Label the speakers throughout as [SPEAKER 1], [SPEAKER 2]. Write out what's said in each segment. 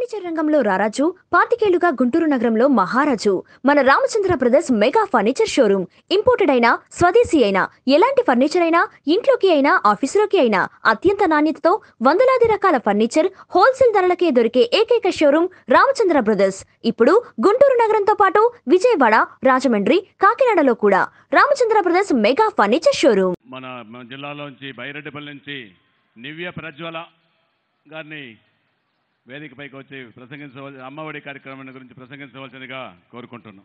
[SPEAKER 1] furniture రంగంలో రారాజు పాతికేళ్లుగా గుంటూరు నగరంలో మహారాజు మన Ramachandra brothers mega furniture showroom imported అయినా స్వదేశీ అయినా ఎలాంటి ఫర్నిచర్ అయినా ఇంట్లోకి అయినా ఆఫీసులోకి అయినా అత్యంత నాణ్యతతో వందలాది రకాల ఫర్నిచర్ హోల్సేల్ ధరలకే దొరికే ఏకైక షోరూమ్ రామచంద్ర బ్రదర్స్ ఇప్పుడు గుంటూరు నగరంతో పాటు విజయవాడ రాజమండ్రి కాకినాడలో కూడా Ramachandra brothers mega furniture showroom
[SPEAKER 2] మన మన జిల్లాలోంచి బైరెడ్డిపల్లి నుంచి నివ్య ప్రజ్వల గారిని వేదికపైకి వచ్చి ప్రసంగించవలసి అమ్మఒడి కార్యక్రమం గురించి ప్రసంగించవలసిందిగా కోరుకుంటున్నాం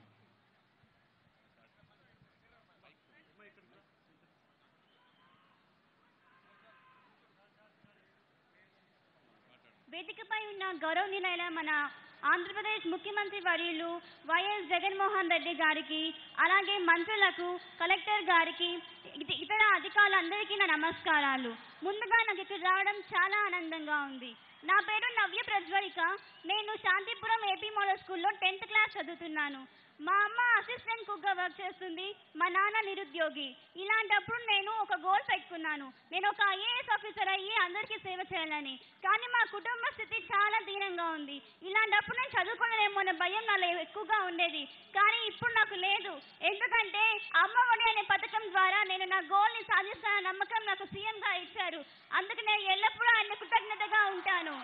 [SPEAKER 3] వేదికపై ఉన్న గౌరవనీయులైన మన ఆంధ్రప్రదేశ్ ముఖ్యమంత్రి వర్యులు వైఎస్ జగన్మోహన్ రెడ్డి గారికి అలాగే మంత్రులకు కలెక్టర్ గారికి ఇత- ఇతర అధికారులందరికీ నా నమస్కారాలు ముందుగా నాకు ఇక్కడ రావడం చాలా ఆనందంగా ఉంది నా పేరు నవ్య ప్రజ్వలిక నేను శాంతిపురం ఏపీ మోడల్ స్కూల్లో టెన్త్ క్లాస్ చదువుతున్నాను మా అమ్మ అసిస్టెంట్ కుక్గా వర్క్ చేస్తుంది మా నాన్న నిరుద్యోగి ఇలాంటప్పుడు నేను ఒక గోల్ పెట్టుకున్నాను నేను ఒక ఐఏఎస్ ఆఫీసర్ అయ్యి అందరికీ సేవ చేయాలని కానీ మా కుటుంబ స్థితి చాలా దీనంగా ఉంది ఇలాంటప్పుడు నేను చదువుకోలేమో అనే భయం నాలో ఎక్కువగా ఉండేది కానీ ఇప్పుడు నాకు లేదు ఎందుకంటే అమ్మ ఒడి అనే పథకం ద్వారా నేను నా గోల్ని సాధిస్తానన్న నమ్మకం నాకు సీఎంగా ఇచ్చారు అందుకు నేను ఎల్లప్పుడూ ఆయన కృతజ్ఞతగా ఉంటాను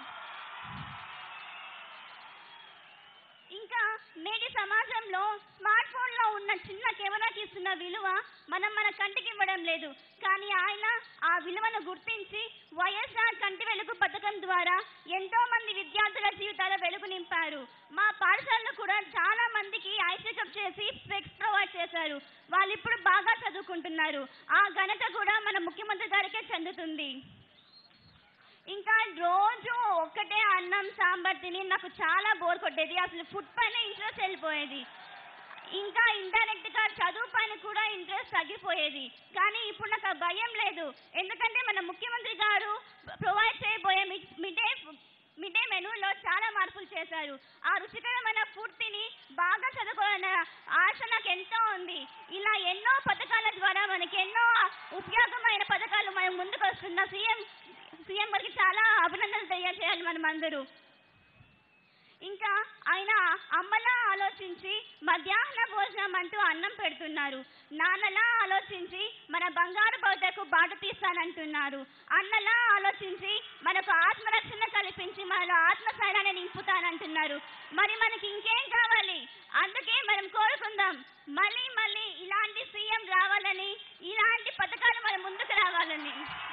[SPEAKER 3] ఇంకా నేటి సమాజంలో స్మార్ట్ ఫోన్ లో ఉన్న చిన్న కెమెరాకి ఇస్తున్న విలువ మనం మన కంటికి ఇవ్వడం లేదు కానీ ఆయన ఆ విలువను గుర్తించి వైఎస్ఆర్ కంటి వెలుగు పథకం ద్వారా ఎంతో మంది విద్యార్థుల జీవితాల వెలుగు నింపారు మా పాఠశాలలో కూడా చాలా మందికి ఐ చెకప్ చేసి స్పెక్స్ ప్రొవైడ్ చేశారు వాళ్ళు ఇప్పుడు బాగా చదువుకుంటున్నారు ఆ ఘనత కూడా మన ముఖ్యమంత్రి గారికే చెందుతుంది ఇంకా రోజు ఒక్కటే అన్నం సాంబార్ తిని నాకు చాలా బోర్ కొట్టేది అసలు ఫుడ్ పైన ఇంట్రెస్ట్ వెళ్ళిపోయేది ఇంకా ఇండైరెక్ట్ గా చదువు పైన కూడా ఇంట్రెస్ట్ తగ్గిపోయేది కానీ ఇప్పుడు నాకు ఆ భయం లేదు ఎందుకంటే మన ముఖ్యమంత్రి గారు ప్రొవైడ్ చేయబోయే మిడ్ డే మిడ్ డే మెనూలో చాలా మార్పులు చేశారు ఆ రుచికరమైన ఫుడ్ తిని బాగా చదువుకోవాలన్న ఆశ నాకు ఎంతో ఉంది ఇలా ఎన్నో పథకాల ద్వారా మనకి ఎన్నో ఉపయోగమైన పథకాలు మనం ముందుకు వస్తున్న సీఎం సీఎం గారికి చాలా అభినందనలు తెలియజేయాలి మనం అందరూ ఇంకా ఆయన అమ్మలా ఆలోచించి మధ్యాహ్న భోజనం అంటూ అన్నం పెడుతున్నారు నాన్నలా ఆలోచించి మన బంగారు భవితకు బాట తీస్తానంటున్నారు అన్నలా ఆలోచించి మనకు ఆత్మరక్షణ కల్పించి మనలో ఆత్మస్థైర్యాన్ని నింపుతానంటున్నారు మరి మనకి ఇంకేం కావాలి అందుకే మనం కోరుకుందాం మళ్ళీ మళ్ళీ ఇలాంటి సీఎం రావాలని ఇలాంటి పథకాలు మన ముందుకు రావాలని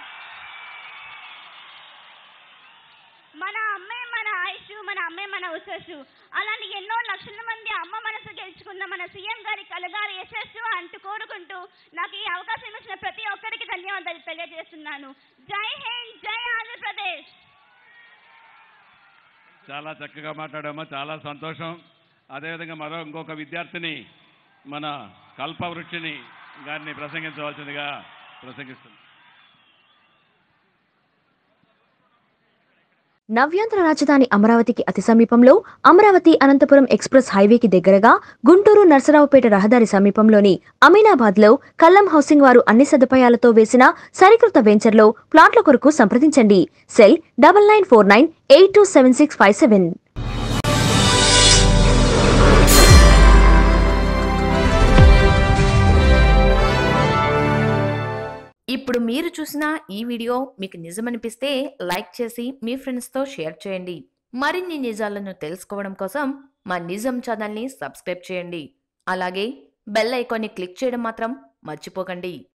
[SPEAKER 3] మన అమ్మే మన ఆయుష్ మన అమ్మే మన ఉషస్సు అలాంటి ఎన్నో లక్షల మంది అమ్మ మనసు గెలుచుకున్న మన సీఎం గారి కలగారి యశస్సు అంటూ కోరుకుంటూ నాకు ఈ అవకాశం ఇచ్చిన ప్రతి ఒక్కరికి ధన్యవాదాలు తెలియజేస్తున్నాను జై హింద్ జై ఆంధ్రప్రదేశ్
[SPEAKER 2] చాలా చక్కగా మాట్లాడామా చాలా సంతోషం అదేవిధంగా మరో ఇంకొక విద్యార్థిని మన కల్పవృక్షిని గారిని ప్రసంగించవలసిందిగా ప్రసంగిస్తుంది
[SPEAKER 1] నవ్యాంధ్ర రాజధాని అమరావతికి అతి సమీపంలో అమరావతి అనంతపురం ఎక్స్ప్రెస్ హైవేకి దగ్గరగా గుంటూరు నర్సరావుపేట రహదారి సమీపంలోని అమీనాబాద్ లో కల్లం హౌసింగ్ వారు అన్ని సదుపాయాలతో వేసిన సరికృత వెంచర్లో ప్లాట్ల కొరకు సంప్రదించండి cell double nine four nine eight two seven six five seven
[SPEAKER 4] ఇప్పుడు మీరు చూసిన ఈ వీడియో మీకు నిజమనిపిస్తే లైక్ చేసి మీ ఫ్రెండ్స్తో షేర్ చేయండి మరిన్ని నిజాలను తెలుసుకోవడం కోసం మా నిజం ఛానల్ని సబ్స్క్రైబ్ చేయండి అలాగే బెల్ ఐకాన్ని క్లిక్ చేయడం మాత్రం మర్చిపోకండి